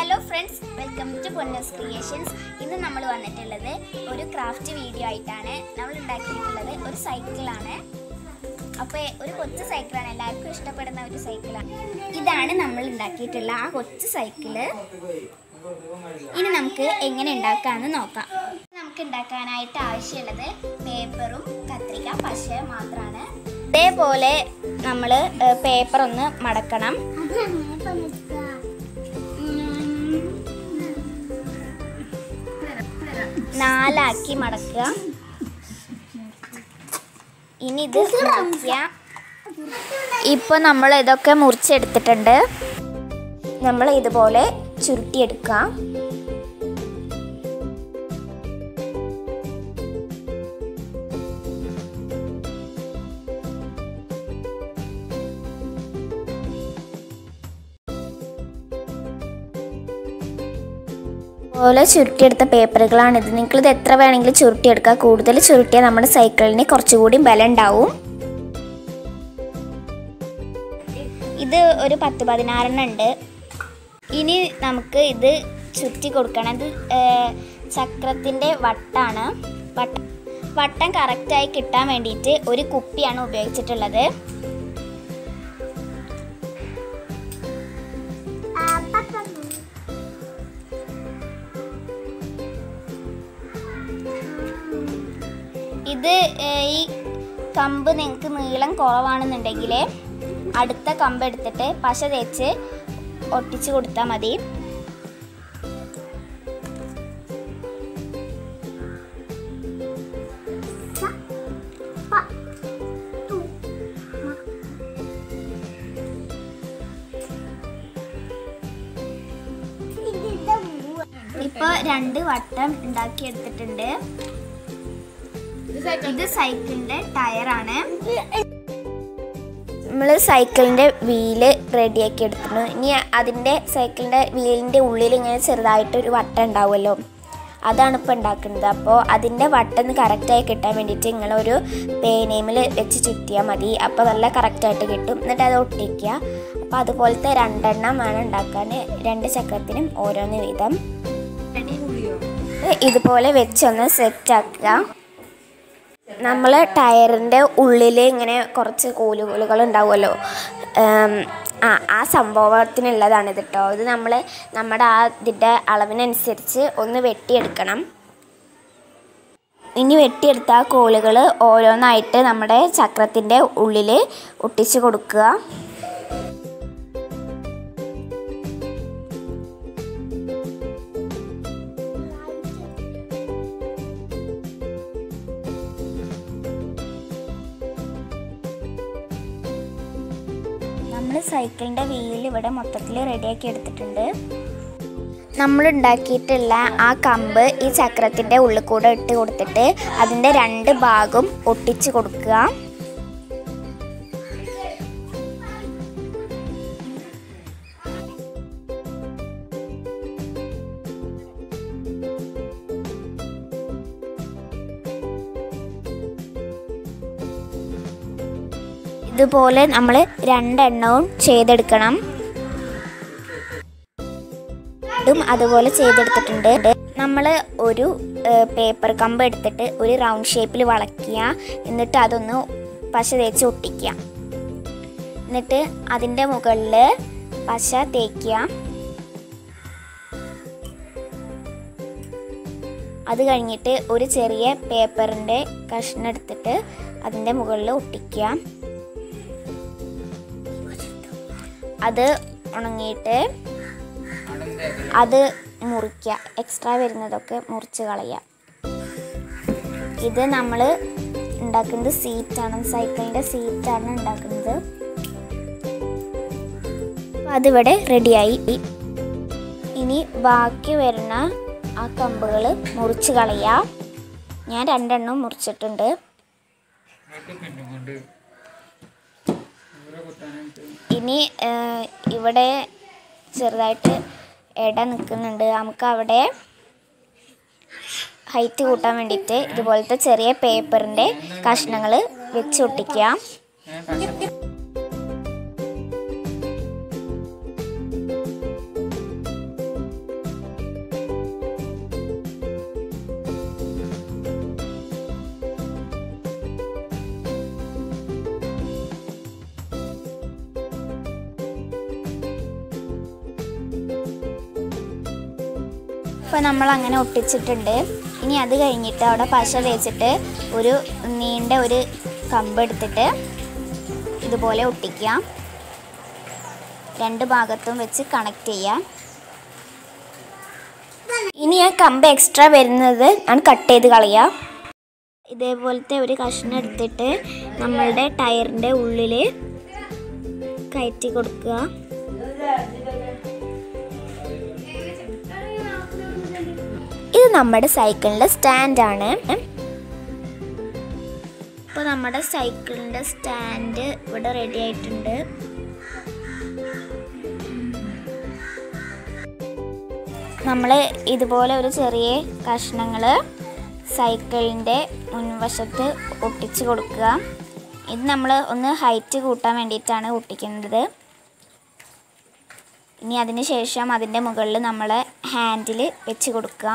hello friends welcome to Ponnus creations ഇന്ന് നമ്മൾ വന്നിട്ടുള്ളത് ഒരു ക്രാഫ്റ്റ് വീഡിയോ ആയിട്ടാണ് നമ്മൾ ഉണ്ടാക്കിയിട്ടുള്ളത് ഒരു സൈക്കിളാണ് അപ്പോൾ ഒരു കൊച്ചു സൈക്കിളാണ് എല്ലാവർക്കും ഇഷ്ടപ്പെടുന്ന ഒരു സൈക്കിളാണ് ഇതാണ് നമ്മൾ ഉണ്ടാക്കിയിട്ടുള്ള ആ കൊച്ചു സൈക്കിള് ഇനി നമുക്ക് എങ്ങനെ ഉണ്ടാക്കാമെന്ന് നോക്കാം നമുക്ക് ഉണ്ടാക്കാനായിട്ട് ആവശ്യമുള്ളത് പേപ്പറും കത്രിക പശ മാത്രമാണ് ഇതേപോലെ നമ്മൾ പേപ്പർ ഒന്ന് മടക്കണം നാലാക്കി മടക്കുക ഇനി ഇത് മുറിക്കുക ഇപ്പൊ നമ്മൾ ഇതൊക്കെ മുറിച്ചെടുത്തിട്ടുണ്ട് നമ്മൾ ഇതുപോലെ ചുരുട്ടിയെടുക്കുക പോലെ ചുരുട്ടിയെടുത്ത പേപ്പറുകളാണിത് നിങ്ങൾക്കിത് എത്ര വേണമെങ്കിലും ചുരുട്ടിയെടുക്കുക കൂടുതൽ ചുരുട്ടിയാൽ നമ്മുടെ സൈക്കിളിന് കുറച്ചുകൂടി ബലം ഉണ്ടാവും ഇത് ഒരു പത്ത് പതിനാറെണ്ണം ഉണ്ട് ഇനി നമുക്ക് ഇത് ചുറ്റി കൊടുക്കണം ഇത് ചക്രത്തിൻ്റെ വട്ടാണ് വട്ട വട്ടം കറക്റ്റായി കിട്ടാൻ വേണ്ടിയിട്ട് ഒരു കുപ്പിയാണ് ഉപയോഗിച്ചിട്ടുള്ളത് ഇത് ഏഹ്, ഈ കമ്പ് നിങ്ങൾക്ക് നീളം കുറവാണെന്നുണ്ടെങ്കിൽ അടുത്ത കമ്പ് എടുത്തിട്ട് പശ തേച്ച് ഒട്ടിച്ച് കൊടുത്താൽ മതി ഇപ്പൊ രണ്ട് വട്ടം ഉണ്ടാക്കി എടുത്തിട്ടുണ്ട് ഇത് സൈക്കിളിന്റെ ടയറാണ് നമ്മൾ സൈക്കിളിന്റെ വീല് റെഡിയാക്കി എടുത്തിട്ടുണ്ട് ഇനി അതിന്റെ സൈക്കിളിന്റെ വീലിന്റെ ഉള്ളിൽ ഇങ്ങനെ ചെറുതായിട്ട് ഒരു വട്ടം ഉണ്ടാവുമല്ലോ അതാണ് ഇപ്പോൾ ഉണ്ടാക്കുന്നത് അപ്പോൾ അതിൻ്റെ വട്ടം കറക്റ്റായി കിട്ടാൻ വേണ്ടിയിട്ട് നിങ്ങളൊരു പേനേമിൽ വെച്ച് ചുറ്റിയാൽ മതി അപ്പോൾ നല്ല കറക്റ്റായിട്ട് കിട്ടും എന്നിട്ട് അത് ഒട്ടിക്കുക അപ്പോൾ അതുപോലത്തെ രണ്ടെണ്ണം വേണം ഉണ്ടാക്കാൻ രണ്ട് ചക്രത്തിനും ഓരോന്ന് വീതം ഇതുപോലെ വെച്ചൊന്ന് സെറ്റ് ആക്കുക നമ്മൾ ടയറിൻ്റെ ഉള്ളിൽ ഇങ്ങനെ കുറച്ച് കോലുകോലുകൾ ഉണ്ടാവുമല്ലോ ഉം, ആ ആ സംഭവത്തിനുള്ളതാണ് ഇത് കേട്ടോ ഇത് നമ്മൾ നമ്മുടെ ആ ഇതിൻ്റെ അളവിനനുസരിച്ച് ഒന്ന് വെട്ടിയെടുക്കണം ഇനി വെട്ടിയെടുത്ത ആ കോലുകൾ ഓരോന്നായിട്ട് നമ്മുടെ ചക്രത്തിൻ്റെ ഉള്ളിൽ ഒട്ടിച്ച് കൊടുക്കുക നമ്മൾ സൈക്കിളിൻ്റെ വീൽ ഇവിടെ മൊത്തത്തിൽ റെഡിയാക്കി എടുത്തിട്ടുണ്ട് നമ്മൾ ഉണ്ടാക്കിയിട്ടുള്ള ആ കമ്പ് ഈ ചക്രത്തിൻ്റെ ഉള്ളിൽ കൂടെ ഇട്ട് കൊടുത്തിട്ട് അതിൻ്റെ രണ്ട് ഭാഗം ഒട്ടിച്ച് കൊടുക്കുക ഇതുപോലെ നമ്മൾ രണ്ടെണ്ണവും ചെയ്തെടുക്കണം ഇതും അതുപോലെ ചെയ്തെടുത്തിട്ടുണ്ട് നമ്മൾ ഒരു പേപ്പർ കമ്പ് എടുത്തിട്ട് ഒരു റൗണ്ട് ഷേപ്പിൽ വളയ്ക്കുക എന്നിട്ട് അതൊന്ന് പശ തേച്ച് ഒട്ടിക്കുക എന്നിട്ട് അതിൻ്റെ മുകളിൽ പശ തേക്കുക അത് കഴിഞ്ഞിട്ട് ഒരു ചെറിയ പേപ്പറിൻ്റെ കഷ്ണം എടുത്തിട്ട് അതിൻ്റെ മുകളിൽ ഒട്ടിക്കുക അത് ഉണങ്ങിയിട്ട് അത് മുറിക്കുക എക്സ്ട്രാ വരുന്നതൊക്കെ മുറിച്ച് കളയുക ഇത് നമ്മൾ ഉണ്ടാക്കുന്നത് സീറ്റാണ് സൈക്കിളിൻ്റെ സീറ്റാണ് ഉണ്ടാക്കുന്നത് അപ്പോൾ അതിവിടെ റെഡിയായി ഇനി ബാക്കി വരുന്ന ആ കമ്പുകൾ മുറിച്ച് കളയുക ഞാൻ രണ്ടെണ്ണം മുറിച്ചിട്ടുണ്ട് ഇനി ഏഹ്, ഇവിടെ ചെറുതായിട്ട് ഇട നിൽക്കുന്നുണ്ട് നമുക്ക് അവിടെ ഹൈറ്റ് കൂട്ടാൻ വേണ്ടിയിട്ട് ഇതുപോലത്തെ ചെറിയ പേപ്പറിൻ്റെ കഷ്ണങ്ങൾ വെച്ച് ഒട്ടിക്കുക ഇപ്പോൾ നമ്മൾ അങ്ങനെ ഒട്ടിച്ചിട്ടുണ്ട് ഇനി അത് കഴിഞ്ഞിട്ട് അവിടെ പശ തേച്ചിട്ട് ഒരു നീണ്ട ഒരു കമ്പ് എടുത്തിട്ട് ഇതുപോലെ ഒട്ടിക്കാം രണ്ട് ഭാഗത്തും വെച്ച് കണക്ട് ചെയ്യാം ഇനി ആ കമ്പ് എക്സ്ട്രാ വരുന്നത് ഞാൻ കട്ട് ചെയ്ത് കളയാം ഇതേപോലത്തെ ഒരു കഷ്ണം എടുത്തിട്ട് നമ്മളുടെ ടയറിൻ്റെ ഉള്ളിൽ കയറ്റി കൊടുക്കുക ഇത് നമ്മുടെ സൈക്കിളിൻ്റെ സ്റ്റാൻഡാണ് ഇപ്പോൾ നമ്മുടെ സൈക്കിളിൻ്റെ സ്റ്റാൻഡ് ഇവിടെ റെഡി ആയിട്ടുണ്ട് നമ്മൾ ഇതുപോലെ ഒരു ചെറിയ കഷ്ണങ്ങൾ സൈക്കിളിൻ്റെ മുൻവശത്ത് ഒട്ടിച്ച് കൊടുക്കുക ഇത് നമ്മൾ ഒന്ന് ഹൈറ്റ് കൂട്ടാൻ വേണ്ടിയിട്ടാണ് ഒട്ടിക്കുന്നത് ഇനി അതിന് ശേഷം അതിൻ്റെ മുകളിൽ നമ്മൾ ഹാൻഡിൽ വെച്ച് കൊടുക്കുക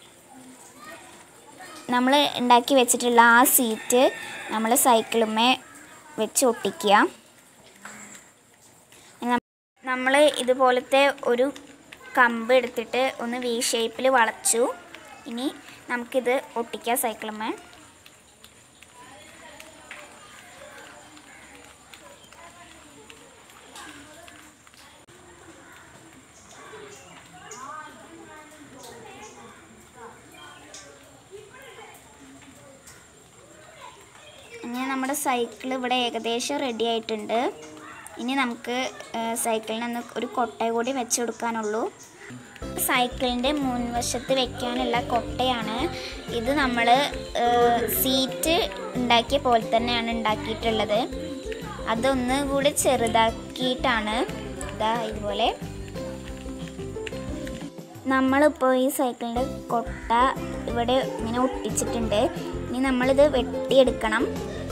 നമ്മൾ ഉണ്ടാക്കി വെച്ചിട്ടുള്ള ആ സീറ്റ് നമ്മൾ സൈക്കിളുമേ വെച്ച് ഒട്ടിക്കുക നമ്മൾ ഇതുപോലത്തെ ഒരു കമ്പ് എടുത്തിട്ട് ഒന്ന് വി ഷേപ്പിൽ വളച്ചു ഇനി നമുക്കിത് ഒട്ടിക്കാം സൈക്കിളുമേ ഇനി നമ്മുടെ സൈക്കിൾ ഇവിടെ ഏകദേശം റെഡി ആയിട്ടുണ്ട് ഇനി നമുക്ക് സൈക്കിളിന് ഒരു കൊട്ട കൂടി വെച്ച് കൊടുക്കാനുള്ളൂ സൈക്കിളിൻ്റെ മുൻവശത്ത് വെക്കാനുള്ള കൊട്ടയാണ് ഇത് നമ്മൾ സീറ്റ് ഉണ്ടാക്കിയ പോലെ തന്നെയാണ് ഉണ്ടാക്കിയിട്ടുള്ളത് അതൊന്ന് കൂടി ചെറുതാക്കിയിട്ടാണ് ഇതാ ഇതുപോലെ നമ്മളിപ്പോൾ ഈ സൈക്കിളിൻ്റെ കൊട്ട ഇവിടെ ഇങ്ങനെ ഒട്ടിച്ചിട്ടുണ്ട് ഇനി നമ്മളിത് വെട്ടിയെടുക്കണം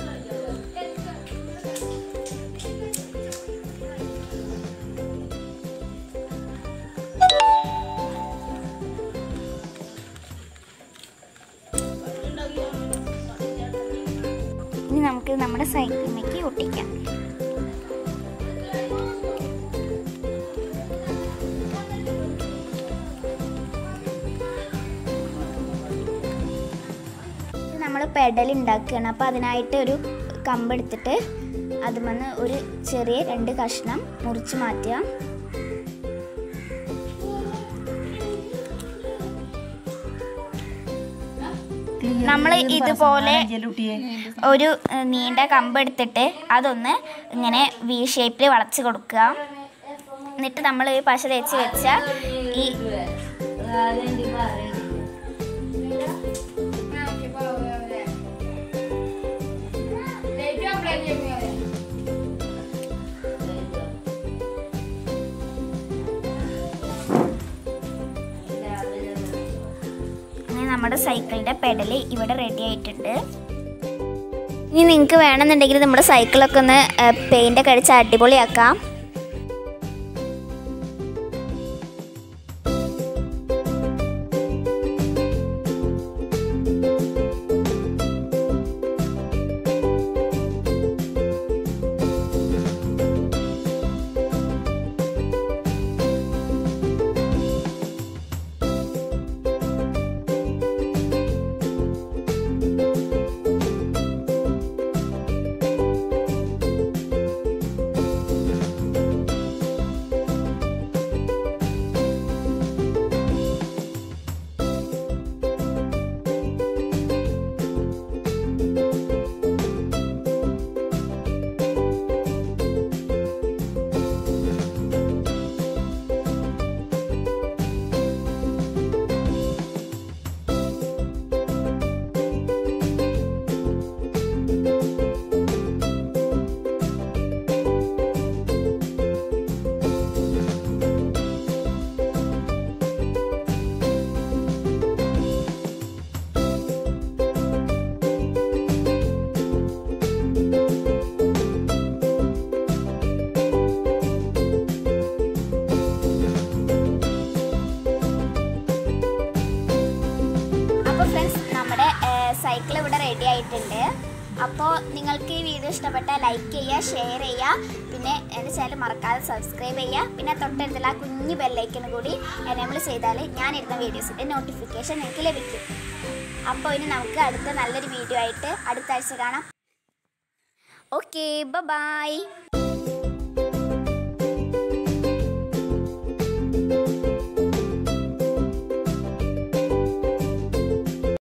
ഇനി നമുക്ക് നമ്മുടെ സൈക്കിളിലേക്ക് ഒട്ടിക്കാം നമ്മൾ പെഡൽ ഉണ്ടാക്കുകയാണ് അപ്പോൾ അതിനായിട്ട് ഒരു കമ്പ് എടുത്തിട്ട് അതുമെന്ന് ഒരു ചെറിയ രണ്ട് കഷ്ണം മുറിച്ച് മാറ്റുക നമ്മൾ ഇതുപോലെ ഒരു ഏഹ്, നീണ്ട കമ്പ് എടുത്തിട്ട് അതൊന്ന് ഇങ്ങനെ വി ഷേപ്പിൽ വളച്ച് കൊടുക്കുക എന്നിട്ട് നമ്മൾ ഈ പശ തേച്ച് വെച്ച ഈ അങ്ങനെ നമ്മുടെ സൈക്കിളിൻ്റെ പെഡൽ ഇവിടെ റെഡി ആയിട്ടുണ്ട് ഇനി നിങ്ങൾക്ക് വേണമെന്നുണ്ടെങ്കിൽ നമ്മുടെ സൈക്കിളൊക്കെ ഒന്ന് പെയിൻ്റ് ഒക്കെ അടിച്ച് അടിപൊളിയാക്കാം അപ്പോൾ ഫ്രണ്ട്സ് നമ്മുടെ സൈക്കിൾ ഇവിടെ റെഡി ആയിട്ടുണ്ട് അപ്പോൾ നിങ്ങൾക്ക് ഈ വീഡിയോ ഇഷ്ടപ്പെട്ടാൽ ലൈക്ക് ചെയ്യുക ഷെയർ ചെയ്യുക പിന്നെ എൻ്റെ ചാനൽ മറക്കാതെ സബ്സ്ക്രൈബ് ചെയ്യുക പിന്നെ തൊട്ടടുത്തുള്ള ആ കുഞ്ഞു ബെല്ലൈക്കൺ കൂടി എനേബിൾ ചെയ്താൽ ഞാൻ ഇടുന്ന വീഡിയോസിൻ്റെ നോട്ടിഫിക്കേഷൻ നിങ്ങൾക്ക് ലഭിക്കും അപ്പോൾ ഇനി നമുക്ക് അടുത്ത നല്ലൊരു വീഡിയോ ആയിട്ട് അടുത്ത ആഴ്ച കാണാം ഓക്കെ ബൈ